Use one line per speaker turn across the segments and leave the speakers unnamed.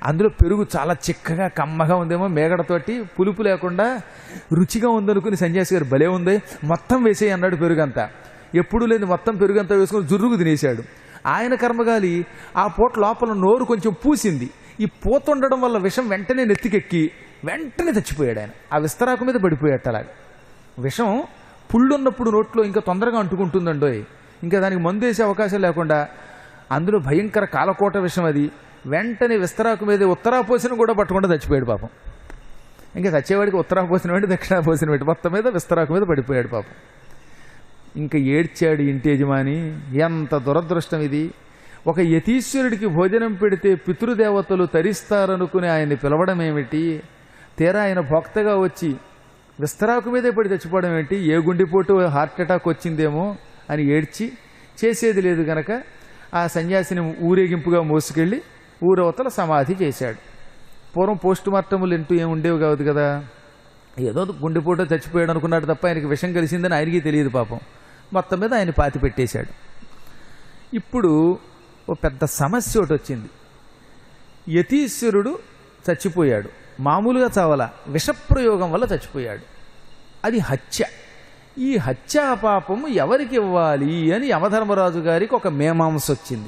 అందులో పెరుగు చాలా చిక్కగా కమ్మగా ఉందేమో మేగడతోటి పులుపు లేకుండా రుచిగా ఉందనుకుని సన్యాసి గారు భలే ఉంది మొత్తం వేసేయి అన్నాడు పెరుగంతా ఎప్పుడు లేని మొత్తం పెరుగంతా వేసుకొని జుర్రుకు తినేశాడు ఆయన కర్మగాలి ఆ పూట లోపల నోరు కొంచెం పూసింది ఈ పూత ఉండడం వల్ల విషం వెంటనే నెత్తికెక్కి వెంటనే చచ్చిపోయాడు ఆయన ఆ విస్తరాకు మీద పడిపోయాట అలాగా విషం పుళ్ళున్నప్పుడు నోట్లో ఇంకా తొందరగా అంటుకుంటుందండోయ్ ఇంకా దానికి మందు వేసే అవకాశం లేకుండా అందులో భయంకర కాలకోట విషం అది వెంటనే విస్తరాకు మీద ఉత్తరా పోసిన కూడా పట్టకుండా చచ్చిపోయాడు పాపం ఇంకా చచ్చేవాడికి ఉత్తరా పోసిన వాడి దక్షిణ పోసిన వాడి మొత్తం మీద విస్తరాకు మీద పడిపోయాడు పాపం ఇంకా ఏడ్చాడు ఇంటి యజమాని ఎంత దురదృష్టం ఇది ఒక యతీశ్వరుడికి భోజనం పెడితే పితృదేవతలు తరిస్తారనుకుని ఆయన్ని పిలవడం ఏమిటి తీరా ఆయన భోక్తగా వచ్చి విస్తరాకు మీదే పడి చచ్చిపోవడం ఏంటి ఏ గుండెపోటు హార్ట్ అటాక్ వచ్చిందేమో అని ఏడ్చి చేసేది లేదు గనక ఆ సన్యాసిని ఊరేగింపుగా మోసుకెళ్ళి ఊరవతల సమాధి చేశాడు పూర్వం పోస్ట్ మార్టములు ఇంటూ ఏమి ఉండేవి కాదు కదా ఏదో గుండెపోటు చచ్చిపోయాడు అనుకున్నాడు తప్ప ఆయనకి విషం కలిసిందని ఆయనకి తెలియదు పాపం మొత్తం మీద ఆయన పాతి పెట్టేశాడు ఇప్పుడు ఓ పెద్ద సమస్య ఒకటి వచ్చింది యతీశ్వరుడు చచ్చిపోయాడు మామూలుగా చావల విషప్రయోగం వల్ల చచ్చిపోయాడు అది హత్య ఈ హత్యా పాపము ఎవరికి ఇవ్వాలి అని యమధర్మరాజు గారికి ఒక మేమాంస వచ్చింది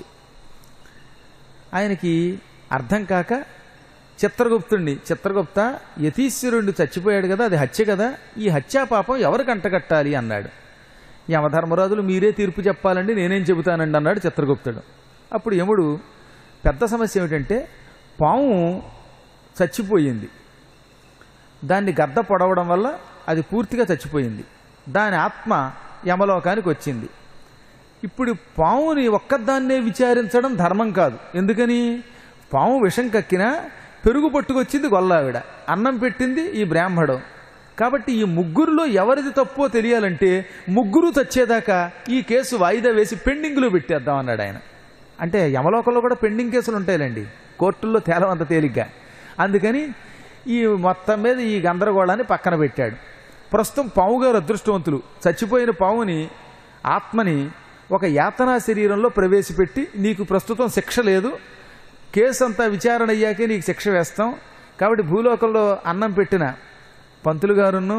ఆయనకి అర్థం కాక చిత్రగుప్తుణ్ణి చిత్రగుప్త యతీశ్వరుణ్ణి చచ్చిపోయాడు కదా అది హత్య కదా ఈ హత్యా పాపం ఎవరికి అంటగట్టాలి అన్నాడు యమధర్మరాజులు మీరే తీర్పు చెప్పాలండి నేనేం చెబుతానండి అన్నాడు చిత్రగుప్తుడు అప్పుడు యముడు పెద్ద సమస్య ఏమిటంటే పాము చచ్చిపోయింది దాన్ని గద్ద పొడవడం వల్ల అది పూర్తిగా చచ్చిపోయింది దాని ఆత్మ యమలోకానికి వచ్చింది ఇప్పుడు పావుని ఒక్కదాన్నే విచారించడం ధర్మం కాదు ఎందుకని పాము విషం కక్కినా పెరుగు పట్టుకొచ్చింది గొల్లావిడ అన్నం పెట్టింది ఈ బ్రాహ్మడు కాబట్టి ఈ ముగ్గురులో ఎవరిది తప్పో తెలియాలంటే ముగ్గురు చచ్చేదాకా ఈ కేసు వాయిదా వేసి పెండింగ్లో పెట్టేద్దాం అన్నాడు ఆయన అంటే యమలోకంలో కూడా పెండింగ్ కేసులు ఉంటాయిలేండి కోర్టుల్లో తేలవంత తేలిగ్గా అందుకని ఈ మొత్తం మీద ఈ గందరగోళాన్ని పక్కన పెట్టాడు ప్రస్తుతం పాము గారు అదృష్టవంతులు చచ్చిపోయిన పావుని ఆత్మని ఒక యాతనా శరీరంలో ప్రవేశపెట్టి నీకు ప్రస్తుతం శిక్ష లేదు కేసు అంతా విచారణ అయ్యాకే నీకు శిక్ష వేస్తాం కాబట్టి భూలోకంలో అన్నం పెట్టిన పంతులు గారును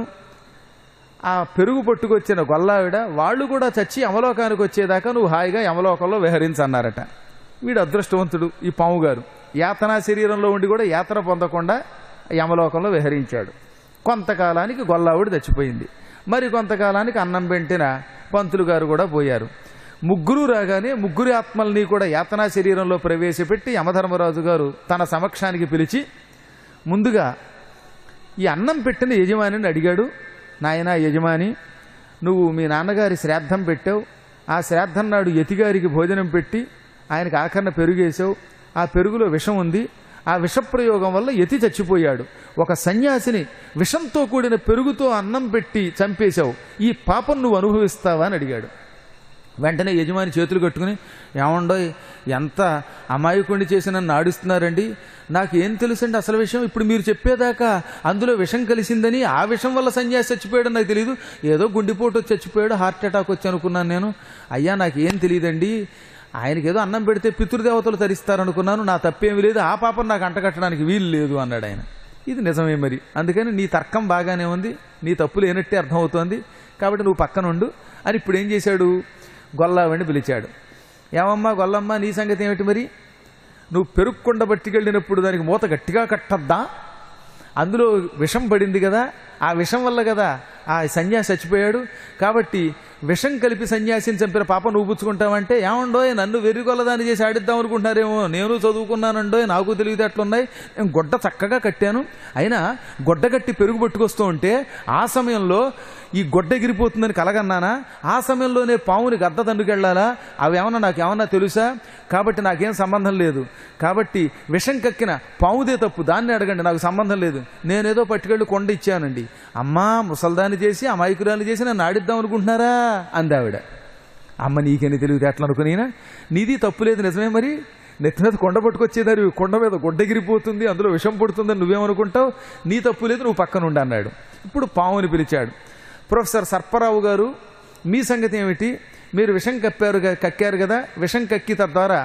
ఆ పెరుగు పట్టుకొచ్చిన గొల్లావిడ వాళ్ళు కూడా చచ్చి యమలోకానికి వచ్చేదాకా నువ్వు హాయిగా యమలోకంలో విహరించన్నారట వీడు అదృష్టవంతుడు ఈ పాము గారు యాతనా శరీరంలో ఉండి కూడా యాతన పొందకుండా యమలోకంలో విహరించాడు కొంతకాలానికి గొల్లావిడ చచ్చిపోయింది మరి కొంతకాలానికి అన్నం పెంటిన పంతులు గారు కూడా పోయారు ముగ్గురు రాగానే ముగ్గురి ఆత్మల్ని కూడా యాతనా శరీరంలో ప్రవేశపెట్టి యమధర్మరాజు గారు తన సమక్షానికి పిలిచి ముందుగా ఈ అన్నం పెట్టిన యజమానిని అడిగాడు నాయనా యజమాని నువ్వు మీ నాన్నగారి శ్రాద్ధం పెట్టావు ఆ శ్రాద్ధం నాడు యతిగారికి భోజనం పెట్టి ఆయనకు ఆఖరణ పెరుగేసావు ఆ పెరుగులో విషం ఉంది ఆ విషప్రయోగం వల్ల యతి చచ్చిపోయాడు ఒక సన్యాసిని విషంతో కూడిన పెరుగుతో అన్నం పెట్టి చంపేశావు ఈ పాపం నువ్వు అనుభవిస్తావా అని అడిగాడు వెంటనే యజమాని చేతులు కట్టుకుని ఏమండో ఎంత అమాయకుడిని చేసి నన్ను ఆడిస్తున్నారండి నాకు ఏం తెలుసండి అసలు విషయం ఇప్పుడు మీరు చెప్పేదాకా అందులో విషం కలిసిందని ఆ విషం వల్ల సన్యాసి చచ్చిపోయాడు నాకు తెలియదు ఏదో గుండెపోటు వచ్చి చచ్చిపోయాడు హార్ట్ అటాక్ వచ్చి అనుకున్నాను నేను అయ్యా నాకు ఏం తెలియదండి ఆయనకి ఏదో అన్నం పెడితే పితృదేవతలు తరిస్తారనుకున్నాను నా తప్పేమీ లేదు ఆ పాపం నాకు అంటగట్టడానికి వీలు లేదు అన్నాడు ఆయన ఇది నిజమే మరి అందుకని నీ తర్కం బాగానే ఉంది నీ తప్పు లేనట్టే అర్థమవుతోంది కాబట్టి నువ్వు పక్కన ఉండు అని ఇప్పుడు ఏం చేశాడు గొల్లావని పిలిచాడు ఏమమ్మా గొల్లమ్మ నీ సంగతి ఏమిటి మరి నువ్వు పెరుక్కుండ పట్టుకెళ్ళినప్పుడు దానికి మూత గట్టిగా కట్టద్దా అందులో విషం పడింది కదా ఆ విషం వల్ల కదా ఆ సన్యాసి చచ్చిపోయాడు కాబట్టి విషం కలిపి సన్యాసిని చంపిన పాప నువ్వు పుచ్చుకుంటావంటే ఏమండోయ్ నన్ను వెర్రిగొల్లదాన్ని చేసి ఆడిద్దాం అనుకుంటున్నారేమో నేను చదువుకున్నానండోయ్ నాకు తెలివితేటలున్నాయి నేను గొడ్డ చక్కగా కట్టాను అయినా గొడ్డ కట్టి పెరుగు పట్టుకొస్తూ ఉంటే ఆ సమయంలో ఈ గొడ్డ ఎగిరిపోతుందని కలగన్నానా ఆ సమయంలోనే పావుని గద్ద తండ్రికెళ్ళాలా అవి ఏమన్నా నాకు ఏమన్నా తెలుసా కాబట్టి నాకేం సంబంధం లేదు కాబట్టి విషం కక్కిన పావుదే తప్పు దాన్ని అడగండి నాకు సంబంధం లేదు నేనేదో పట్టుకెళ్ళి కొండ ఇచ్చానండి అమ్మా ముసల్దాన్ని చేసి అమాయకురాలు చేసి నన్ను ఆడిద్దాం అనుకుంటున్నారా అందావిడ అమ్మ నీకెన్ని తెలివితే ఎట్లా అనుకునేనా నీది తప్పు లేదు నిజమే మరి నెత్తి మీద కొండ పట్టుకొచ్చేదారు కొండ మీద గొడ్డగిరిపోతుంది అందులో విషం పడుతుందని నువ్వేమనుకుంటావు నీ తప్పు లేదు నువ్వు పక్కన ఉండు అన్నాడు ఇప్పుడు పావుని పిలిచాడు ప్రొఫెసర్ సర్పరావు గారు మీ సంగతి ఏమిటి మీరు విషం కప్పారు గా- కక్కారు కదా విషం కక్కి తద్వారా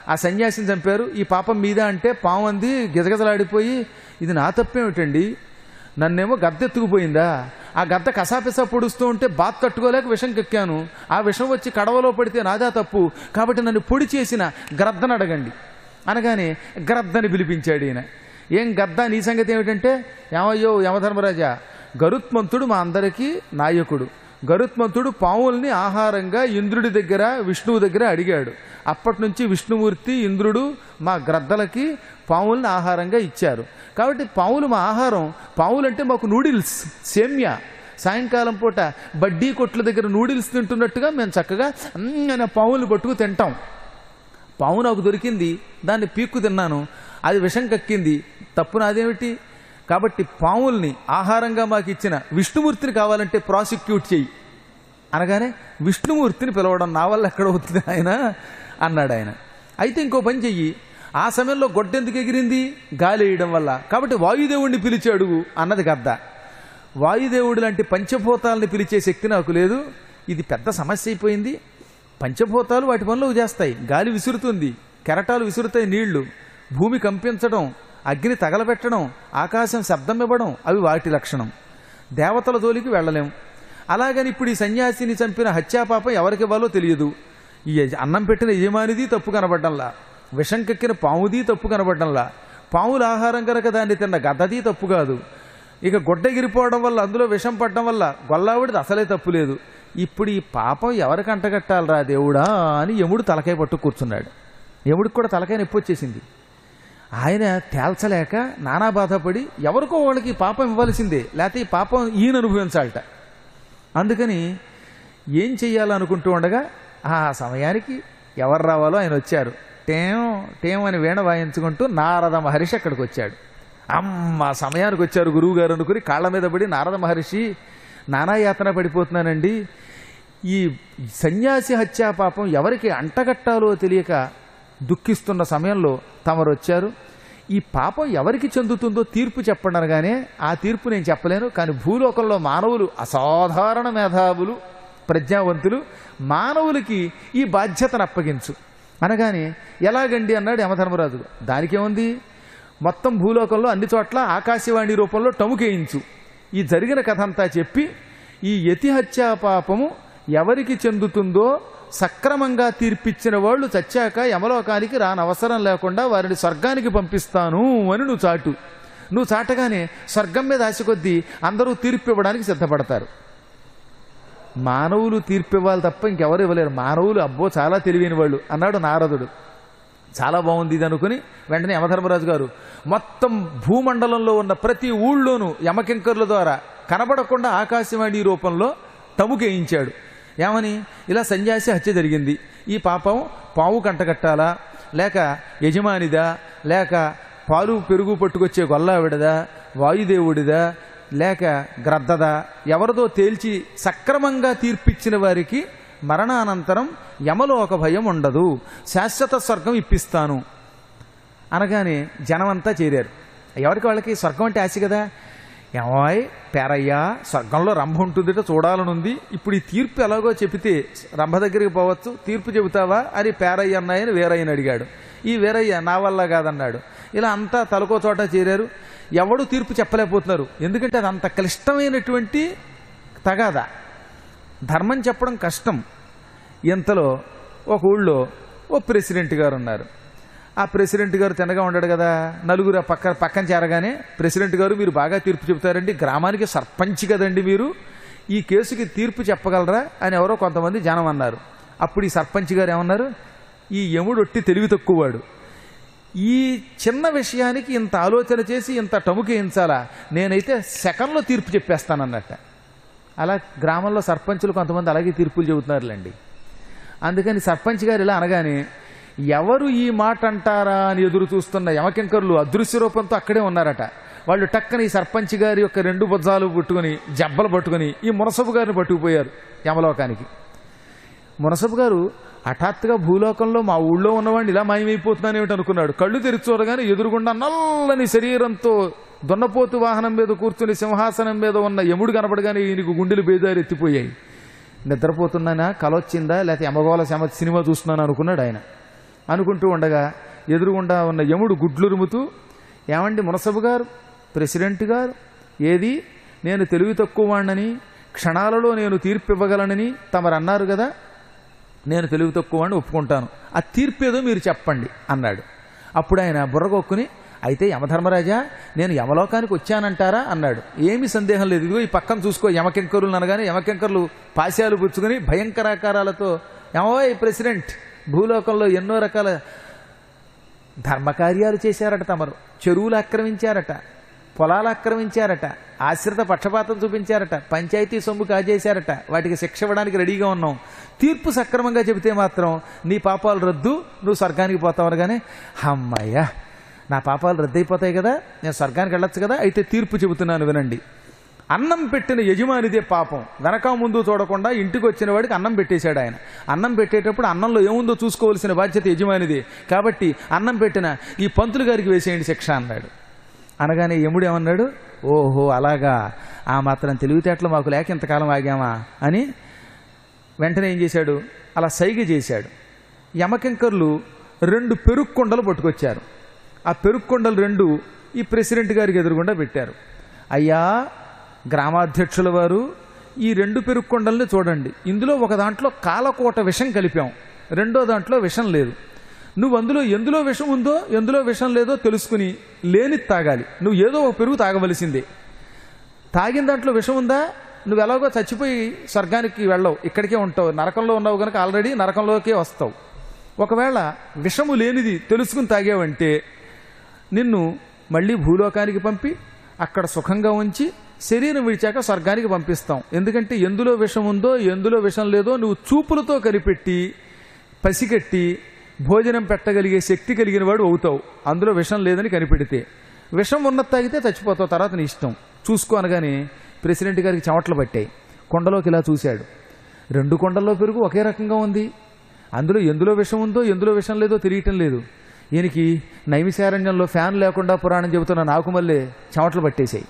ఆ సన్యాసిని చంపారు ఈ పాపం మీద అంటే పాము అంది గిజగిజలాడిపోయి ఇది నా తప్పేమిటండి నన్నేమో గద్ద ఎత్తుకుపోయిందా ఆ గద్ద కసాపిసా పొడుస్తూ ఉంటే బాత్ తట్టుకోలేక విషం కక్కాను ఆ విషం వచ్చి కడవలో పడితే నాదా తప్పు కాబట్టి నన్ను పొడి చేసిన గ్రద్దను అడగండి అనగానే గ్రద్దని పిలిపించాడు ఈయన ఏం గద్ద నీ సంగతి ఏమిటంటే ఏమయ్యో యమధర్మరాజా గరుత్మంతుడు మా అందరికీ నాయకుడు గరుత్మంతుడు పావుల్ని ఆహారంగా ఇంద్రుడి దగ్గర విష్ణువు దగ్గర అడిగాడు అప్పటి నుంచి విష్ణుమూర్తి ఇంద్రుడు మా గ్రద్దలకి పావుల్ని ఆహారంగా ఇచ్చారు కాబట్టి పావులు మా ఆహారం పావులంటే మాకు నూడిల్స్ సేమ్య సాయంకాలం పూట బడ్డీ కొట్ల దగ్గర నూడిల్స్ తింటున్నట్టుగా మేము చక్కగా అన్న పావులు పట్టుకు తింటాం పావు నాకు దొరికింది దాన్ని పీక్కు తిన్నాను అది విషం కక్కింది తప్పు నాదేమిటి కాబట్టి పావుల్ని ఆహారంగా మాకు ఇచ్చిన విష్ణుమూర్తిని కావాలంటే ప్రాసిక్యూట్ చెయ్యి అనగానే విష్ణుమూర్తిని పిలవడం నా వల్ల ఎక్కడ అవుతుంది ఆయన అన్నాడు ఆయన అయితే ఇంకో పని చెయ్యి ఆ సమయంలో గొడ్డెందుకు ఎగిరింది గాలి వేయడం వల్ల కాబట్టి వాయుదేవుణ్ణి పిలిచాడు అన్నది గద్ద వాయుదేవుడు లాంటి పంచభూతాలని పిలిచే శక్తి నాకు లేదు ఇది పెద్ద సమస్య అయిపోయింది పంచభూతాలు వాటి పనులు చేస్తాయి గాలి విసురుతుంది కెరటాలు విసురుతాయి నీళ్లు భూమి కంపించడం అగ్ని తగలబెట్టడం ఆకాశం శబ్దం ఇవ్వడం అవి వాటి లక్షణం దేవతల జోలికి వెళ్ళలేం అలాగని ఇప్పుడు ఈ సన్యాసిని చంపిన హత్యాపాపం ఎవరికి ఇవ్వాలో తెలియదు ఈ యజ- అన్నం పెట్టిన యజమానిది తప్పు కనబడ్డంలా విషం కక్కిన పాముది తప్పు కనబడ్డంలా పాముల ఆహారం కనుక దాన్ని తిన్న గద్దది తప్పు కాదు ఇక గొడ్డగిరిపోవడం వల్ల అందులో విషం పడడం వల్ల గొల్లావిడిది అసలే తప్పు లేదు ఇప్పుడు ఈ పాపం ఎవరికి అంటగట్టాలరా దేవుడా అని యముడు తలకాయ పట్టు కూర్చున్నాడు యముడికి కూడా తలకాయ నొప్పి వచ్చేసింది ఆయన తేల్చలేక నానా బాధపడి ఎవరికో వాళ్ళకి ఈ పాపం ఇవ్వాల్సిందే లేకపోతే ఈ పాపం ఈయన అనుభవించాలట అందుకని ఏం చెయ్యాలనుకుంటూ ఉండగా ఆ సమయానికి ఎవరు రావాలో ఆయన వచ్చారు టేం టేం అని వీణ వాయించుకుంటూ నారద మహర్షి అక్కడికి వచ్చాడు అమ్మ సమయానికి వచ్చారు గురువు గారు అనుకుని కాళ్ళ మీద పడి నారద మహర్షి నానాయాతన పడిపోతున్నానండి ఈ సన్యాసి హత్యా పాపం ఎవరికి అంటగట్టాలో తెలియక దుఃఖిస్తున్న సమయంలో తమరు వచ్చారు ఈ పాపం ఎవరికి చెందుతుందో తీర్పు చెప్పండి అనగానే ఆ తీర్పు నేను చెప్పలేను కానీ భూలోకంలో మానవులు అసాధారణ మేధావులు ప్రజ్ఞావంతులు మానవులకి ఈ బాధ్యతను అప్పగించు అనగానే ఎలాగండి అన్నాడు యమధర్మరాజు దానికేముంది మొత్తం భూలోకంలో అన్ని చోట్ల ఆకాశవాణి రూపంలో టముకేయించు ఈ జరిగిన కథ అంతా చెప్పి ఈ యతి హత్యా పాపము ఎవరికి చెందుతుందో సక్రమంగా తీర్పిచ్చిన వాళ్ళు చచ్చాక యమలోకానికి రానవసరం లేకుండా వారిని స్వర్గానికి పంపిస్తాను అని నువ్వు చాటు నువ్వు చాటగానే స్వర్గం మీద ఆశ కొద్దీ అందరూ తీర్పు ఇవ్వడానికి సిద్ధపడతారు మానవులు తీర్పు ఇవ్వాలి తప్ప ఇంకెవరు ఇవ్వలేరు మానవులు అబ్బో చాలా తెలివైన వాళ్ళు అన్నాడు నారదుడు చాలా బాగుంది ఇది అనుకుని వెంటనే యమధర్మరాజు గారు మొత్తం భూమండలంలో ఉన్న ప్రతి ఊళ్ళోనూ యమకింకర్ల ద్వారా కనబడకుండా ఆకాశవాణి రూపంలో తముకేయించాడు ఏమని ఇలా సన్యాసి హత్య జరిగింది ఈ పాపం పావు కంటగట్టాలా లేక యజమానిదా లేక పాలు పెరుగు పట్టుకొచ్చే గొల్లావిడదా వాయుదేవుడిదా లేక గ్రద్దదా ఎవరిదో తేల్చి సక్రమంగా తీర్పిచ్చిన వారికి మరణానంతరం యమలోక భయం ఉండదు శాశ్వత స్వర్గం ఇప్పిస్తాను అనగానే జనమంతా చేరారు ఎవరికి వాళ్ళకి స్వర్గం అంటే ఆశ కదా ఏమాయ్ పేరయ్యా స్వర్గంలో రంభ ఉంటుందిట చూడాలనుంది ఇప్పుడు ఈ తీర్పు ఎలాగో చెబితే రంభ దగ్గరికి పోవచ్చు తీర్పు చెబుతావా అని పేరయ్య అన్నాయని వీరయ్యని అడిగాడు ఈ వీరయ్య నా వల్ల కాదన్నాడు ఇలా అంతా తలకో చోట చేరారు ఎవడు తీర్పు చెప్పలేకపోతున్నారు ఎందుకంటే అది అంత క్లిష్టమైనటువంటి తగాదా ధర్మం చెప్పడం కష్టం ఇంతలో ఒక ఊళ్ళో ఓ ప్రెసిడెంట్ గారు ఉన్నారు ఆ ప్రెసిడెంట్ గారు తినగా ఉండడు కదా నలుగురు ఆ పక్క పక్కన చేరగానే ప్రెసిడెంట్ గారు మీరు బాగా తీర్పు చెబుతారండి గ్రామానికి సర్పంచ్ కదండి మీరు ఈ కేసుకి తీర్పు చెప్పగలరా అని ఎవరో కొంతమంది జనం అన్నారు అప్పుడు ఈ సర్పంచ్ గారు ఏమన్నారు ఈ యముడు ఒట్టి తెలివి తక్కువవాడు ఈ చిన్న విషయానికి ఇంత ఆలోచన చేసి ఇంత టముకేయించాలా నేనైతే సెకండ్లో తీర్పు చెప్పేస్తానన్నట్ట అలా గ్రామంలో సర్పంచులు కొంతమంది అలాగే తీర్పులు చెబుతున్నారులేండి అందుకని సర్పంచ్ గారు ఇలా అనగానే ఎవరు ఈ మాట అంటారా అని ఎదురు చూస్తున్న యమకింకరులు అదృశ్య రూపంతో అక్కడే ఉన్నారట వాళ్ళు టక్కన ఈ సర్పంచ్ గారి యొక్క రెండు బుజ్జాలు పట్టుకుని జబ్బలు పట్టుకుని ఈ మునసబు గారిని పట్టుకుపోయారు యమలోకానికి మునసబు గారు హఠాత్తుగా భూలోకంలో మా ఊళ్ళో ఉన్నవాడిని ఇలా మాయమైపోతున్నానేమిటి అనుకున్నాడు కళ్ళు తెరిచి చూడగానే ఎదురుగుండా నల్లని శరీరంతో దున్నపోతు వాహనం మీద కూర్చుని సింహాసనం మీద ఉన్న యముడు కనపడగానే ఈయనకు గుండెలు బేదారు ఎత్తిపోయాయి నిద్రపోతున్నానా కలొచ్చిందా లేకపోతే ఎమగోళ శమ సినిమా చూస్తున్నాను అనుకున్నాడు ఆయన అనుకుంటూ ఉండగా ఎదురుగుండా ఉన్న యముడు గుడ్లురుముతూ ఏమండి మునసబు గారు ప్రెసిడెంట్ గారు ఏది నేను తెలివి తక్కువ వాణ్ణని క్షణాలలో నేను తీర్పు ఇవ్వగలనని తమరు అన్నారు కదా నేను తెలివి తక్కువ వాడిని ఒప్పుకుంటాను ఆ తీర్పు ఏదో మీరు చెప్పండి అన్నాడు అప్పుడు ఆయన బుర్రగొక్కుని అయితే యమధర్మరాజా నేను యమలోకానికి వచ్చానంటారా అన్నాడు ఏమీ సందేహం లేదు ఇదిగో ఈ పక్కన చూసుకో యమకెంకరులు అనగానే యమకెంకర్లు పాశాలు పుచ్చుకొని భయంకరాకారాలతో యమోయ్ ప్రెసిడెంట్ భూలోకంలో ఎన్నో రకాల ధర్మకార్యాలు చేశారట తమరు చెరువులు ఆక్రమించారట పొలాలు ఆక్రమించారట ఆశ్రిత పక్షపాతం చూపించారట పంచాయతీ సొమ్ము కాజేశారట వాటికి శిక్ష ఇవ్వడానికి రెడీగా ఉన్నాం తీర్పు సక్రమంగా చెబితే మాత్రం నీ పాపాలు రద్దు నువ్వు స్వర్గానికి పోతావు అనగానే అమ్మయ్యా నా పాపాలు రద్దయిపోతాయి కదా నేను స్వర్గానికి వెళ్ళొచ్చు కదా అయితే తీర్పు చెబుతున్నాను వినండి అన్నం పెట్టిన యజమానిదే పాపం వెనక ముందు చూడకుండా ఇంటికి వచ్చిన వాడికి అన్నం పెట్టేశాడు ఆయన అన్నం పెట్టేటప్పుడు అన్నంలో ఏముందో చూసుకోవాల్సిన బాధ్యత యజమానిదే కాబట్టి అన్నం పెట్టిన ఈ పంతులు గారికి వేసేయండి శిక్ష అన్నాడు అనగానే యముడు ఏమన్నాడు ఓహో అలాగా ఆ మాత్రం తెలివితేటలు మాకు లేక ఇంతకాలం ఆగామా అని వెంటనే ఏం చేశాడు అలా సైగ చేశాడు యమకింకర్లు రెండు పెరుగు కొండలు పట్టుకొచ్చారు ఆ పెరుగు కొండలు రెండు ఈ ప్రెసిడెంట్ గారికి ఎదురుగుండా పెట్టారు అయ్యా గ్రామాధ్యక్షుల వారు ఈ రెండు పెరుగు కొండల్ని చూడండి ఇందులో ఒక దాంట్లో కాలకోట విషం కలిపాం రెండో దాంట్లో విషం లేదు నువ్వు అందులో ఎందులో విషం ఉందో ఎందులో విషం లేదో తెలుసుకుని లేని తాగాలి నువ్వు ఏదో ఒక పెరుగు తాగవలసిందే తాగిన దాంట్లో విషం ఉందా నువ్వు ఎలాగో చచ్చిపోయి స్వర్గానికి వెళ్ళవు ఇక్కడికే ఉంటావు నరకంలో ఉన్నావు కనుక ఆల్రెడీ నరకంలోకే వస్తావు ఒకవేళ విషము లేనిది తెలుసుకుని తాగావంటే నిన్ను మళ్ళీ భూలోకానికి పంపి అక్కడ సుఖంగా ఉంచి శరీరం విడిచాక స్వర్గానికి పంపిస్తాం ఎందుకంటే ఎందులో విషం ఉందో ఎందులో విషం లేదో నువ్వు చూపులతో కనిపెట్టి పసిగట్టి భోజనం పెట్టగలిగే శక్తి కలిగిన వాడు అవుతావు అందులో విషం లేదని కనిపెడితే విషం ఉన్నది తాగితే చచ్చిపోతావు తర్వాత నీ ఇష్టం చూసుకో అనగానే ప్రెసిడెంట్ గారికి చెమటలు పట్టాయి కొండలోకి ఇలా చూశాడు రెండు కొండల్లో పెరుగు ఒకే రకంగా ఉంది అందులో ఎందులో విషం ఉందో ఎందులో విషం లేదో తెలియటం లేదు ఈయనకి నైమిశారణ్యంలో ఫ్యాన్ లేకుండా పురాణం చెబుతున్న నాకు మళ్ళీ చెమటలు పట్టేశాయి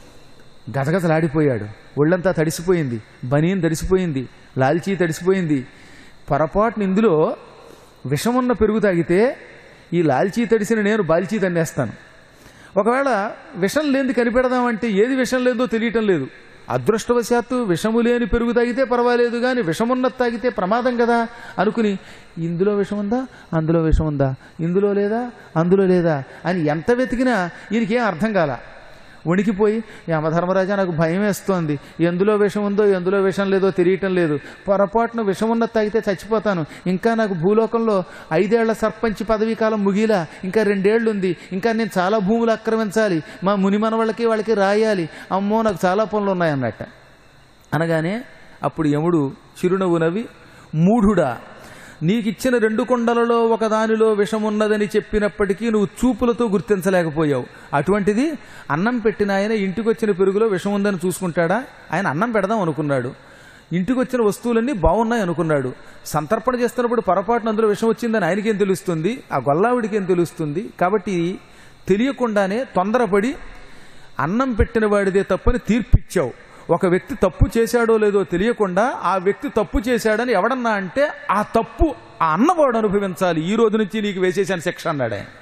గజగజలాడిపోయాడు ఒళ్ళంతా తడిసిపోయింది బనీన్ తడిసిపోయింది లాల్చీ తడిసిపోయింది పొరపాటున ఇందులో విషమున్న పెరుగు తాగితే ఈ లాల్చీ తడిసిన నేను బాల్చీ తన్నేస్తాను ఒకవేళ విషం లేనిది కనిపెడదామంటే ఏది విషం లేదో తెలియటం లేదు అదృష్టవశాత్తు విషము లేని పెరుగు తాగితే పర్వాలేదు కానీ విషమున్నది తాగితే ప్రమాదం కదా అనుకుని ఇందులో విషం ఉందా అందులో విషం ఉందా ఇందులో లేదా అందులో లేదా అని ఎంత వెతికినా ఈయనకేం అర్థం కాల వణికిపోయి యమధర్మరాజా నాకు భయం వేస్తోంది ఎందులో విషం ఉందో ఎందులో విషం లేదో తెలియటం లేదు పొరపాటున విషం ఉన్నది తాగితే చచ్చిపోతాను ఇంకా నాకు భూలోకంలో ఐదేళ్ల సర్పంచ్ పదవీ కాలం ముగిలా ఇంకా రెండేళ్లు ఉంది ఇంకా నేను చాలా భూములు ఆక్రమించాలి మా మునిమన వాళ్ళకి వాళ్ళకి రాయాలి అమ్మో నాకు చాలా పనులు ఉన్నాయన్నట్ట అనగానే అప్పుడు యముడు చిరునవ్వు నవ్వి మూఢుడా నీకిచ్చిన రెండు కొండలలో ఒకదానిలో విషమున్నదని చెప్పినప్పటికీ నువ్వు చూపులతో గుర్తించలేకపోయావు అటువంటిది అన్నం పెట్టిన ఆయన ఇంటికి వచ్చిన పెరుగులో విషం ఉందని చూసుకుంటాడా ఆయన అన్నం పెడదాం అనుకున్నాడు ఇంటికి వచ్చిన వస్తువులన్నీ బాగున్నాయి అనుకున్నాడు సంతర్పణ చేస్తున్నప్పుడు పొరపాటున అందులో విషం వచ్చిందని ఆయనకేం తెలుస్తుంది ఆ గొల్లావిడికి ఏం తెలుస్తుంది కాబట్టి తెలియకుండానే తొందరపడి అన్నం పెట్టిన వాడిదే తప్పని తీర్పిచ్చావు ఒక వ్యక్తి తప్పు చేశాడో లేదో తెలియకుండా ఆ వ్యక్తి తప్పు చేశాడని ఎవడన్నా అంటే ఆ తప్పు ఆ అన్నవాడు అనుభవించాలి ఈ రోజు నుంచి నీకు వేసేసాను శిక్ష అన్నాడు ఆయన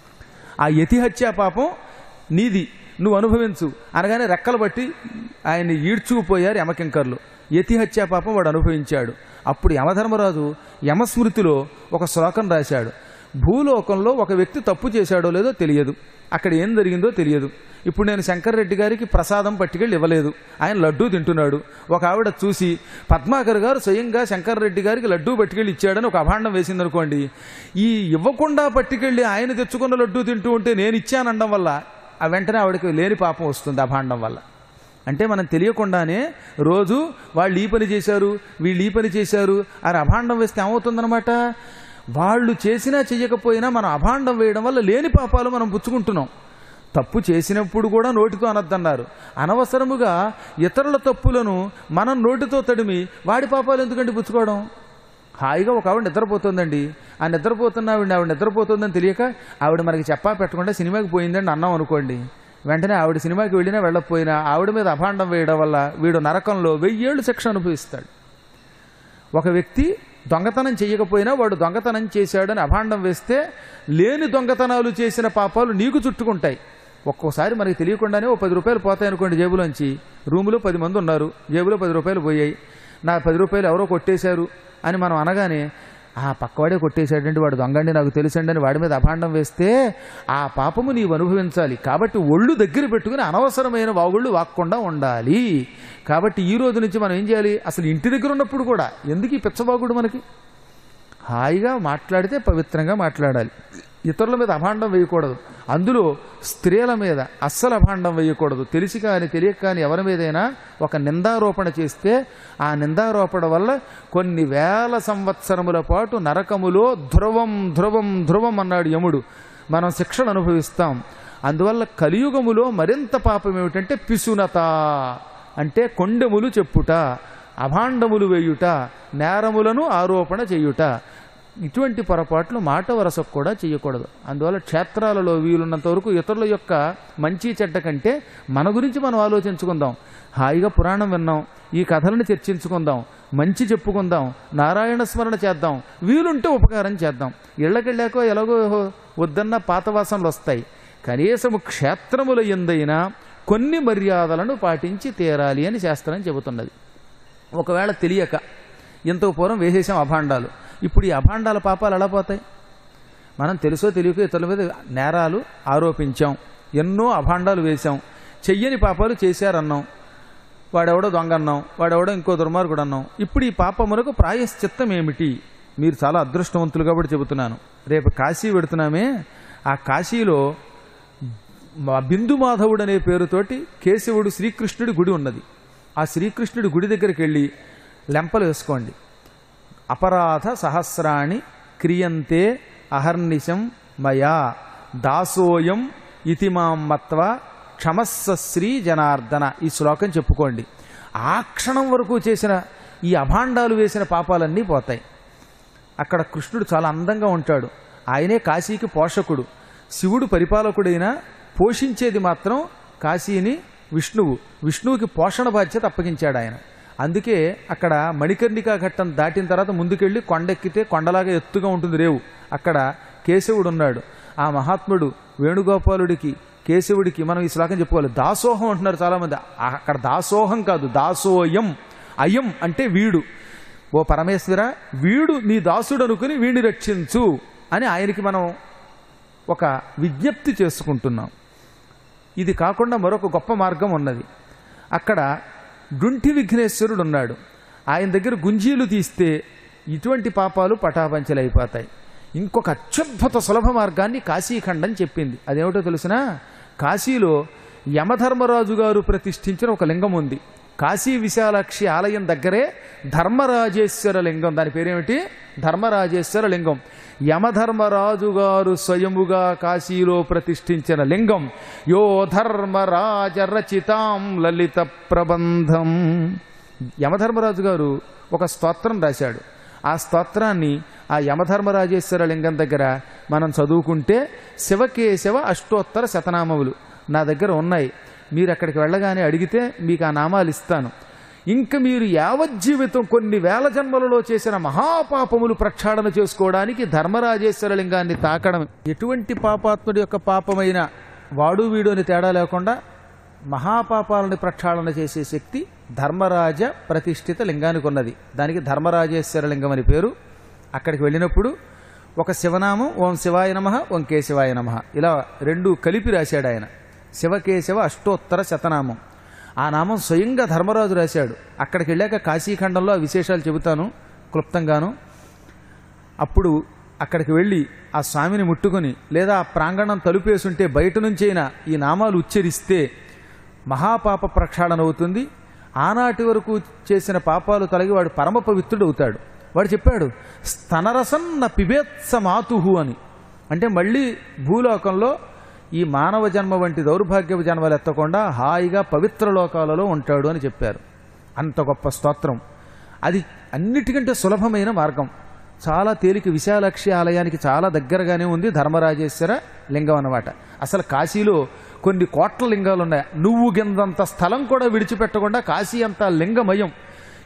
ఆ యతిహత్యా పాపం నీది నువ్వు అనుభవించు అనగానే రెక్కలు బట్టి ఆయన్ని ఈడ్చుకుపోయారు యమకింకర్లు యతిహత్యా పాపం వాడు అనుభవించాడు అప్పుడు యమధర్మరాజు యమస్మృతిలో ఒక శ్లోకం రాశాడు భూలోకంలో ఒక వ్యక్తి తప్పు చేశాడో లేదో తెలియదు అక్కడ ఏం జరిగిందో తెలియదు ఇప్పుడు నేను శంకర్రెడ్డి గారికి ప్రసాదం పట్టుకెళ్ళి ఇవ్వలేదు ఆయన లడ్డూ తింటున్నాడు ఒక ఆవిడ చూసి పద్మాకర్ గారు స్వయంగా శంకర్రెడ్డి గారికి లడ్డూ పట్టుకెళ్ళి ఇచ్చాడని ఒక అభాండం వేసిందనుకోండి ఈ ఇవ్వకుండా పట్టుకెళ్ళి ఆయన తెచ్చుకున్న లడ్డూ తింటూ ఉంటే నేను ఇచ్చానడం వల్ల ఆ వెంటనే ఆవిడకి లేని పాపం వస్తుంది అభాండం వల్ల అంటే మనం తెలియకుండానే రోజు వాళ్ళు ఈ పని చేశారు వీళ్ళు ఈ పని చేశారు అని అభాండం వేస్తే ఏమవుతుందన్నమాట వాళ్ళు చేసినా చెయ్యకపోయినా మనం అభాండం వేయడం వల్ల లేని పాపాలు మనం పుచ్చుకుంటున్నాం తప్పు చేసినప్పుడు కూడా నోటితో అనొద్దన్నారు అనవసరముగా ఇతరుల తప్పులను మనం నోటితో తడిమి వాడి పాపాలు ఎందుకంటే పుచ్చుకోవడం హాయిగా ఒక ఆవిడ నిద్రపోతుందండి ఆ నిద్రపోతున్న ఆవిడ ఆవిడ నిద్రపోతుందని తెలియక ఆవిడ మనకి చెప్పా పెట్టకుండా సినిమాకి పోయిందండి అన్నాం అనుకోండి వెంటనే ఆవిడ సినిమాకి వెళ్ళినా వెళ్ళకపోయినా ఆవిడ మీద అభాండం వేయడం వల్ల వీడు నరకంలో వెయ్యేళ్ళు శిక్ష అనుభవిస్తాడు ఒక వ్యక్తి దొంగతనం చేయకపోయినా వాడు దొంగతనం చేశాడని అభాండం వేస్తే లేని దొంగతనాలు చేసిన పాపాలు నీకు చుట్టుకుంటాయి ఒక్కోసారి మనకి తెలియకుండానే ఓ పది రూపాయలు పోతాయి అనుకోండి జేబులోంచి రూములో పది మంది ఉన్నారు జేబులో పది రూపాయలు పోయాయి నా పది రూపాయలు ఎవరో కొట్టేశారు అని మనం అనగానే ఆ పక్కవాడే కొట్టేశాడండి వాడు దొంగండి నాకు తెలుసండి అని వాడి మీద అభాండం వేస్తే ఆ పాపము నీవు అనుభవించాలి కాబట్టి ఒళ్ళు దగ్గర పెట్టుకుని అనవసరమైన వాగుళ్ళు వాక్కుండా ఉండాలి కాబట్టి ఈ రోజు నుంచి మనం ఏం చేయాలి అసలు ఇంటి దగ్గర ఉన్నప్పుడు కూడా ఎందుకు ఈ పిచ్చబాగుడు మనకి హాయిగా మాట్లాడితే పవిత్రంగా మాట్లాడాలి ఇతరుల మీద అభాండం వేయకూడదు అందులో స్త్రీల మీద అస్సలు అభాండం వేయకూడదు తెలిసి కానీ తెలియక కానీ ఎవరి మీదైనా ఒక నిందారోపణ చేస్తే ఆ నిందారోపణ వల్ల కొన్ని వేల సంవత్సరముల పాటు నరకములో ధ్రువం ధ్రువం ధ్రువం అన్నాడు యముడు మనం శిక్షను అనుభవిస్తాం అందువల్ల కలియుగములో మరింత పాపం ఏమిటంటే పిసునత అంటే కొండెములు చెప్పుట అభాండములు వేయుట నేరములను ఆరోపణ చేయుట ఇటువంటి పొరపాట్లు మాట వరసకు కూడా చేయకూడదు అందువల్ల క్షేత్రాలలో వీలున్నంత వరకు ఇతరుల యొక్క మంచి చెడ్డ కంటే మన గురించి మనం ఆలోచించుకుందాం హాయిగా పురాణం విన్నాం ఈ కథలను చర్చించుకుందాం మంచి చెప్పుకుందాం నారాయణ స్మరణ చేద్దాం వీలుంటే ఉపకారం చేద్దాం ఇళ్ళకెళ్ళాకో ఎలాగో వద్దన్న పాత వాసనలు వస్తాయి కనీసము క్షేత్రముల ఎందైనా కొన్ని మర్యాదలను పాటించి తీరాలి అని శాస్త్రం చెబుతున్నది ఒకవేళ తెలియక ఇంతకు పూర్వం వేసేసాం అభాండాలు ఇప్పుడు ఈ అభాండాల పాపాలు ఎలా పోతాయి మనం తెలుసో తెలియక ఇతరుల మీద నేరాలు ఆరోపించాం ఎన్నో అభాండాలు వేశాం చెయ్యని పాపాలు చేశారన్నాం వాడెవడో దొంగ అన్నాం వాడెవడో ఇంకో దుర్మార్గుడు అన్నాం ఇప్పుడు ఈ పాపములకు ప్రాయశ్చిత్తం ఏమిటి మీరు చాలా అదృష్టవంతులు కాబట్టి చెబుతున్నాను రేపు కాశీ పెడుతున్నామే ఆ కాశీలో మా బిందు మాధవుడు అనే పేరుతోటి కేశవుడు శ్రీకృష్ణుడి గుడి ఉన్నది ఆ శ్రీకృష్ణుడి గుడి దగ్గరికి వెళ్ళి లెంపలు వేసుకోండి అపరాధ సహస్రాణి క్రియంతే అహర్నిశం మయా దాసోయం ఇతి మాం మత్వ క్షమస్స శ్రీ జనార్దన ఈ శ్లోకం చెప్పుకోండి ఆ క్షణం వరకు చేసిన ఈ అభాండాలు వేసిన పాపాలన్నీ పోతాయి అక్కడ కృష్ణుడు చాలా అందంగా ఉంటాడు ఆయనే కాశీకి పోషకుడు శివుడు పరిపాలకుడైనా పోషించేది మాత్రం కాశీని విష్ణువు విష్ణువుకి పోషణ బాధ్యత అప్పగించాడు ఆయన అందుకే అక్కడ మణికర్ణికా ఘట్టం దాటిన తర్వాత ముందుకెళ్ళి కొండెక్కితే కొండలాగా ఎత్తుగా ఉంటుంది రేవు అక్కడ కేశవుడు ఉన్నాడు ఆ మహాత్ముడు వేణుగోపాలుడికి కేశవుడికి మనం ఈ శ్లోకం చెప్పుకోవాలి దాసోహం అంటున్నారు చాలామంది ఆ- అక్కడ దాసోహం కాదు దాసోయం అయం అంటే వీడు ఓ పరమేశ్వర వీడు నీ దాసుడు అనుకుని వీడిని రక్షించు అని ఆయనకి మనం ఒక విజ్ఞప్తి చేసుకుంటున్నాం ఇది కాకుండా మరొక గొప్ప మార్గం ఉన్నది అక్కడ గుంటి విఘ్నేశ్వరుడు ఉన్నాడు ఆయన దగ్గర గుంజీలు తీస్తే ఇటువంటి పాపాలు పటాపంచలైపోతాయి ఇంకొక అత్యద్భుత సులభ మార్గాన్ని కాశీఖండం చెప్పింది అదేమిటో తెలుసునా కాశీలో యమధర్మరాజు గారు ప్రతిష్ఠించిన ఒక లింగం ఉంది కాశీ విశాలాక్షి ఆలయం దగ్గరే ధర్మరాజేశ్వర లింగం దాని పేరేమిటి ధర్మరాజేశ్వర లింగం యమధర్మరాజు గారు స్వయముగా కాశీలో ప్రతిష్ఠించిన లింగం యో ధర్మరాజ రచితాం లలిత ప్రబంధం యమధర్మరాజు గారు ఒక స్తోత్రం రాశాడు ఆ స్తోత్రాన్ని ఆ యమధర్మరాజేశ్వర లింగం దగ్గర మనం చదువుకుంటే శివకేశవ అష్టోత్తర శతనామములు నా దగ్గర ఉన్నాయి మీరు అక్కడికి వెళ్ళగానే అడిగితే మీకు ఆ నామాలు ఇస్తాను ఇంకా మీరు యావజ్జీవితం కొన్ని వేల జన్మలలో చేసిన మహాపాపములు ప్రక్షాళన చేసుకోవడానికి ధర్మరాజేశ్వర లింగాన్ని తాకడం ఎటువంటి పాపాత్ముడి యొక్క పాపమైన వాడు వీడు అని తేడా లేకుండా మహాపాపాలను ప్రక్షాళన చేసే శక్తి ధర్మరాజ ప్రతిష్ఠిత లింగానికి ఉన్నది దానికి ధర్మరాజేశ్వర లింగం అని పేరు అక్కడికి వెళ్ళినప్పుడు ఒక శివనామం ఓం శివాయ నమ ఓం కేశవాయ నమ ఇలా రెండు కలిపి రాశాడు ఆయన శివకేశవ అష్టోత్తర శతనామం ఆ నామం స్వయంగా ధర్మరాజు రాశాడు అక్కడికి వెళ్ళాక కాశీఖండంలో ఆ విశేషాలు చెబుతాను క్లుప్తంగాను అప్పుడు అక్కడికి వెళ్ళి ఆ స్వామిని ముట్టుకొని లేదా ఆ ప్రాంగణం తలుపేసుంటే బయట నుంచైనా ఈ నామాలు ఉచ్చరిస్తే మహాపాప ప్రక్షాళన అవుతుంది ఆనాటి వరకు చేసిన పాపాలు తొలగి వాడు పరమ పవిత్రుడు అవుతాడు వాడు చెప్పాడు స్తనరసన్న పిబేత్స మాతుహు అని అంటే మళ్ళీ భూలోకంలో ఈ మానవ జన్మ వంటి దౌర్భాగ్యపు జన్మలు ఎత్తకుండా హాయిగా పవిత్ర లోకాలలో ఉంటాడు అని చెప్పారు అంత గొప్ప స్తోత్రం అది అన్నిటికంటే సులభమైన మార్గం చాలా తేలిక విశాలాక్షి ఆలయానికి చాలా దగ్గరగానే ఉంది ధర్మరాజేశ్వర లింగం అన్నమాట అసలు కాశీలో కొన్ని కోట్ల లింగాలు ఉన్నాయి నువ్వు గిందంత స్థలం కూడా విడిచిపెట్టకుండా కాశీ అంతా లింగమయం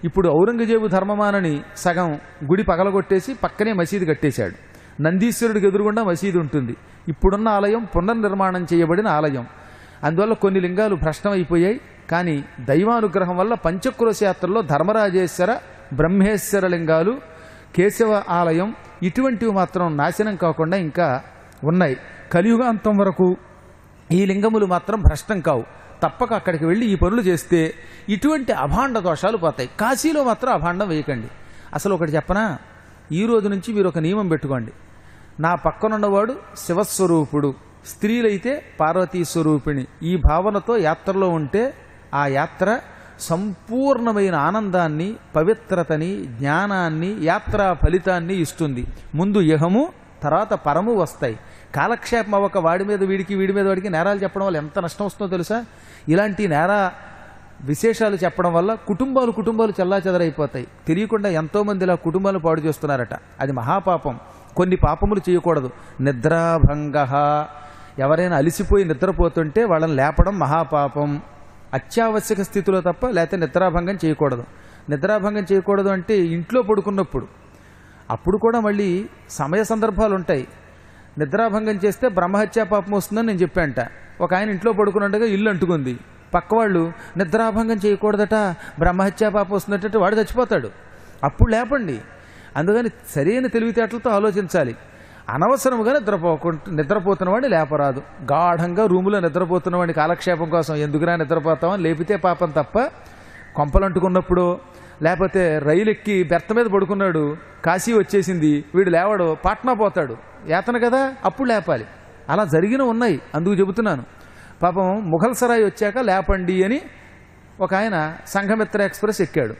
ఇప్పుడు ఔరంగజేబు ధర్మమానని సగం గుడి పగలగొట్టేసి పక్కనే మసీదు కట్టేశాడు నందీశ్వరుడికి ఎదురుగుండా మసీదు ఉంటుంది ఇప్పుడున్న ఆలయం పునర్నిర్మాణం చేయబడిన ఆలయం అందువల్ల కొన్ని లింగాలు భ్రష్టమైపోయాయి కానీ దైవానుగ్రహం వల్ల పంచక్రోశ యాత్రలో ధర్మరాజేశ్వర బ్రహ్మేశ్వర లింగాలు కేశవ ఆలయం ఇటువంటివి మాత్రం నాశనం కాకుండా ఇంకా ఉన్నాయి కలియుగాంతం వరకు ఈ లింగములు మాత్రం భ్రష్టం కావు తప్పక అక్కడికి వెళ్ళి ఈ పనులు చేస్తే ఇటువంటి అభాండ దోషాలు పోతాయి కాశీలో మాత్రం అభాండం వేయకండి అసలు ఒకటి చెప్పనా ఈ రోజు నుంచి మీరు ఒక నియమం పెట్టుకోండి నా పక్కనున్నవాడు శివస్వరూపుడు స్త్రీలైతే పార్వతీ స్వరూపిణి ఈ భావనతో యాత్రలో ఉంటే ఆ యాత్ర సంపూర్ణమైన ఆనందాన్ని పవిత్రతని జ్ఞానాన్ని యాత్రా ఫలితాన్ని ఇస్తుంది ముందు యహము తర్వాత పరము వస్తాయి కాలక్షేపం అవ్వక వాడి మీద వీడికి వీడి మీద వాడికి నేరాలు చెప్పడం వల్ల ఎంత నష్టం వస్తుందో తెలుసా ఇలాంటి నేర విశేషాలు చెప్పడం వల్ల కుటుంబాలు కుటుంబాలు చెల్లాచెదరైపోతాయి తెలియకుండా ఎంతోమంది ఇలా కుటుంబాలు పాడు చేస్తున్నారట అది మహాపాపం కొన్ని పాపములు చేయకూడదు నిద్రాభంగ ఎవరైనా అలిసిపోయి నిద్రపోతుంటే వాళ్ళని లేపడం మహాపాపం అత్యావశ్యక స్థితిలో తప్ప లేకపోతే నిద్రాభంగం చేయకూడదు నిద్రాభంగం చేయకూడదు అంటే ఇంట్లో పడుకున్నప్పుడు అప్పుడు కూడా మళ్ళీ సమయ సందర్భాలు ఉంటాయి నిద్రాభంగం చేస్తే బ్రహ్మహత్యా పాపం వస్తుందని నేను చెప్పాంట ఒక ఆయన ఇంట్లో పడుకున్నట్టుగా ఇల్లు అంటుకుంది పక్కవాళ్ళు నిద్రాభంగం చేయకూడదట బ్రహ్మహత్యా పాపం వస్తుందట వాడు చచ్చిపోతాడు అప్పుడు లేపండి అందుకని సరైన తెలివితేటలతో ఆలోచించాలి అనవసరముగా నిద్రపోకుండా నిద్రపోతున్నవాడిని లేపరాదు గాఢంగా రూములో నిద్రపోతున్నవాడిని కాలక్షేపం కోసం ఎందుకురా నిద్రపోతామని లేపితే పాపం తప్ప కొంపలంటుకున్నప్పుడు లేకపోతే రైలు ఎక్కి బెర్త మీద పడుకున్నాడు కాశీ వచ్చేసింది వీడు లేవడు పాట్నా పోతాడు యాతన కదా అప్పుడు లేపాలి అలా జరిగిన ఉన్నాయి అందుకు చెబుతున్నాను పాపం ముఘల్ సరాయి వచ్చాక లేపండి అని ఒక ఆయన సంఘమిత్ర ఎక్స్ప్రెస్ ఎక్కాడు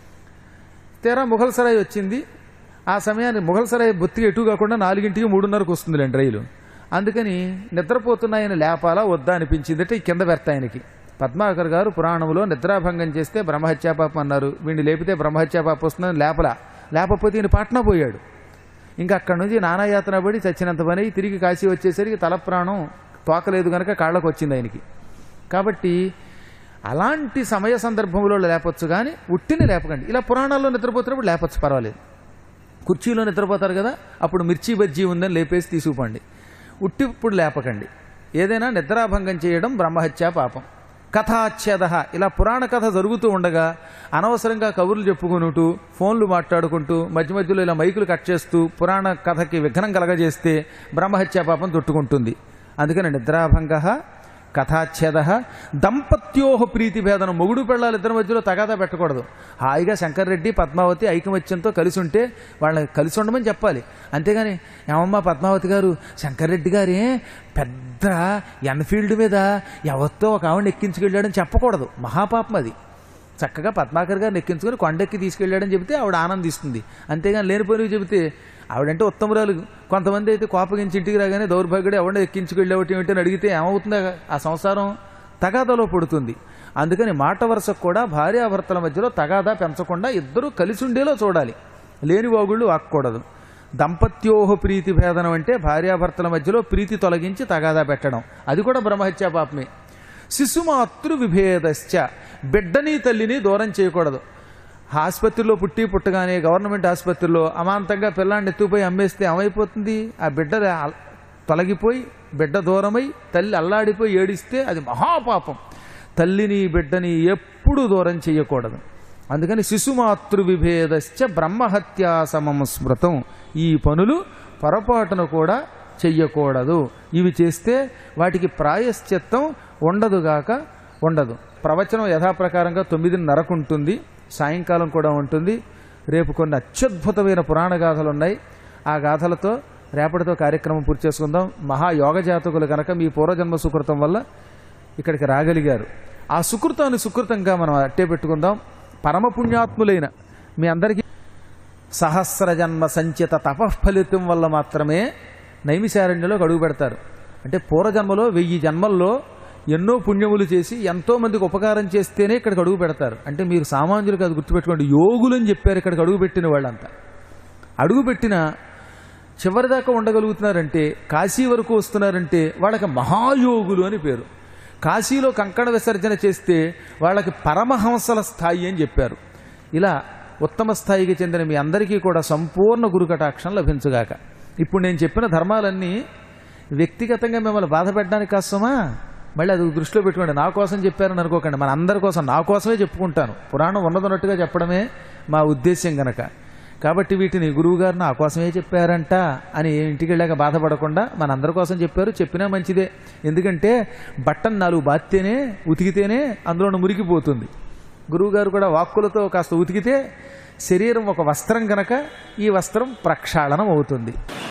తీరా ముఘల్ సరాయి వచ్చింది ఆ సమయాన్ని ముఘల్ సరాయి బొత్తిగా ఎటు కాకుండా నాలుగింటికి మూడున్నరకు వస్తుందిలేండి రైలు అందుకని నిద్రపోతున్న ఆయన లేపాలా వద్దా అనిపించిందట ఈ కింద పెడతా ఆయనకి పద్మాకర్ గారు పురాణంలో నిద్రాభంగం చేస్తే బ్రహ్మహత్యాపాపం అన్నారు వీడిని లేపితే బ్రహ్మహత్యాపాపం వస్తుందని లేపలా లేకపోతే ఈయన పాట్నా పోయాడు ఇంకా అక్కడి నుంచి నానాయాతన పడి చచ్చినంత పని అయి తిరిగి కాశీ వచ్చేసరికి తల ప్రాణం తోకలేదు కనుక కాళ్ళకు వచ్చింది ఆయనకి కాబట్టి అలాంటి సమయ సందర్భంలో లేపొచ్చు కానీ ఉట్టిని లేపకండి ఇలా పురాణాల్లో నిద్రపోతున్నప్పుడు లేపొచ్చు పర్వాలేదు కుర్చీలో నిద్రపోతారు కదా అప్పుడు మిర్చి బజ్జీ ఉందని లేపేసి తీసుకుపోండి ఉట్టి ఇప్పుడు లేపకండి ఏదైనా నిద్రాభంగం చేయడం బ్రహ్మహత్యా పాపం కథాచ్ఛేద ఇలా పురాణ కథ జరుగుతూ ఉండగా అనవసరంగా కబుర్లు చెప్పుకుంటూ ఫోన్లు మాట్లాడుకుంటూ మధ్య మధ్యలో ఇలా మైకులు కట్ చేస్తూ పురాణ కథకి విఘ్నం కలగజేస్తే బ్రహ్మహత్యా పాపం చుట్టుకుంటుంది అందుకని నిద్రాభంగ కథాచ్ఛేద దంపత్యోహ ప్రీతి భేదనం మొగుడు పెళ్ళాలి ఇద్దరి మధ్యలో తగాదా పెట్టకూడదు హాయిగా శంకర్రెడ్డి పద్మావతి ఐకమత్యంతో కలిసి ఉంటే వాళ్ళని కలిసి ఉండమని చెప్పాలి అంతేగాని ఏమమ్మా పద్మావతి గారు శంకర్రెడ్డి గారే పెద్ద ఎన్ఫీల్డ్ మీద ఎవరితో ఒక ఆవిడ ఎక్కించుకెళ్ళాడని చెప్పకూడదు మహాపాపం అది చక్కగా పద్మాకర్ గారిని ఎక్కించుకొని కొండెక్కి తీసుకెళ్ళాడని చెబితే ఆవిడ ఆనందిస్తుంది అంతేగాని లేనిపోయినవి చెబితే ఆవిడంటే ఉత్తమరాలు కొంతమంది అయితే కోపగించి ఇంటికి రాగానే దౌర్భాగ్యుడు ఎవరిని ఎక్కించుకెళ్ళేవటి ఏమిటని అడిగితే ఏమవుతుందో ఆ సంసారం తగాదాలో పడుతుంది అందుకని మాట వరుసకు కూడా భార్యాభర్తల మధ్యలో తగాదా పెంచకుండా ఇద్దరూ కలిసి ఉండేలో చూడాలి లేని వాగుళ్ళు వాక్కూడదు దంపత్యోహ ప్రీతి భేదనం అంటే భార్యాభర్తల మధ్యలో ప్రీతి తొలగించి తగాదా పెట్టడం అది కూడా బ్రహ్మహత్యా పాపమే శిశుమాతృ విభేదశ్చ బిడ్డని తల్లిని దూరం చేయకూడదు ఆసుపత్రిలో పుట్టి పుట్టగానే గవర్నమెంట్ ఆసుపత్రిలో అమాంతంగా పిల్లాన్ని ఎత్తుకుపోయి అమ్మేస్తే ఏమైపోతుంది ఆ బిడ్డ అల- తొలగిపోయి బిడ్డ దూరమై తల్లి అల్లాడిపోయి ఏడిస్తే అది మహాపాపం తల్లిని బిడ్డని ఎప్పుడూ దూరం చేయకూడదు అందుకని శిశుమాతృ విభేదశ్చ బ్రహ్మహత్యా సమం స్మృతం ఈ పనులు పొరపాటును కూడా చెయ్యకూడదు ఇవి చేస్తే వాటికి ప్రాయశ్చిత్తం ఉండదుగాక ఉండదు ప్రవచనం యథాప్రకారంగా తొమ్మిదిన్నరకు ఉంటుంది సాయంకాలం కూడా ఉంటుంది రేపు కొన్ని అత్యద్భుతమైన పురాణ గాథలు ఉన్నాయి ఆ గాథలతో రేపటితో కార్యక్రమం పూర్తి చేసుకుందాం మహాయోగ జాతకులు కనుక మీ పూర్వజన్మ సుకృతం వల్ల ఇక్కడికి రాగలిగారు ఆ సుకృతాన్ని సుకృతంగా మనం అట్టే పెట్టుకుందాం పరమ పుణ్యాత్ములైన మీ అందరికీ సహస్ర జన్మ సంచిత తపఫలితం వల్ల మాత్రమే నైమిశారణ్యంలోకి అడుగు పెడతారు అంటే పూర్వజన్మలో వెయ్యి జన్మల్లో ఎన్నో పుణ్యములు చేసి ఎంతో మందికి ఉపకారం చేస్తేనే ఇక్కడికి అడుగు పెడతారు అంటే మీరు సామాన్యులు కాదు గుర్తుపెట్టుకోండి యోగులు అని చెప్పారు ఇక్కడికి అడుగు పెట్టిన వాళ్ళంతా అడుగు పెట్టిన చివరిదాకా ఉండగలుగుతున్నారంటే కాశీ వరకు వస్తున్నారంటే వాళ్ళకి మహాయోగులు అని పేరు కాశీలో కంకణ విసర్జన చేస్తే వాళ్ళకి పరమహంసల స్థాయి అని చెప్పారు ఇలా ఉత్తమ స్థాయికి చెందిన మీ అందరికీ కూడా సంపూర్ణ గురు కటాక్షం లభించుగాక ఇప్పుడు నేను చెప్పిన ధర్మాలన్నీ వ్యక్తిగతంగా మిమ్మల్ని బాధ పెట్టడానికి కాస్తమా మళ్ళీ అది దృష్టిలో పెట్టుకోండి నా కోసం చెప్పారని అనుకోకండి మన అందరి కోసం నా కోసమే చెప్పుకుంటాను పురాణం ఉన్నదన్నట్టుగా చెప్పడమే మా ఉద్దేశ్యం గనక కాబట్టి వీటిని గురువుగారు నా కోసమే చెప్పారంట అని ఇంటికి వెళ్ళాక బాధపడకుండా మన అందరి కోసం చెప్పారు చెప్పినా మంచిదే ఎందుకంటే బట్టన్ నాలుగు బాత్తేనే ఉతికితేనే అందులో మురికిపోతుంది గురువుగారు కూడా వాక్కులతో కాస్త ఉతికితే శరీరం ఒక వస్త్రం కనుక ఈ వస్త్రం ప్రక్షాళనం అవుతుంది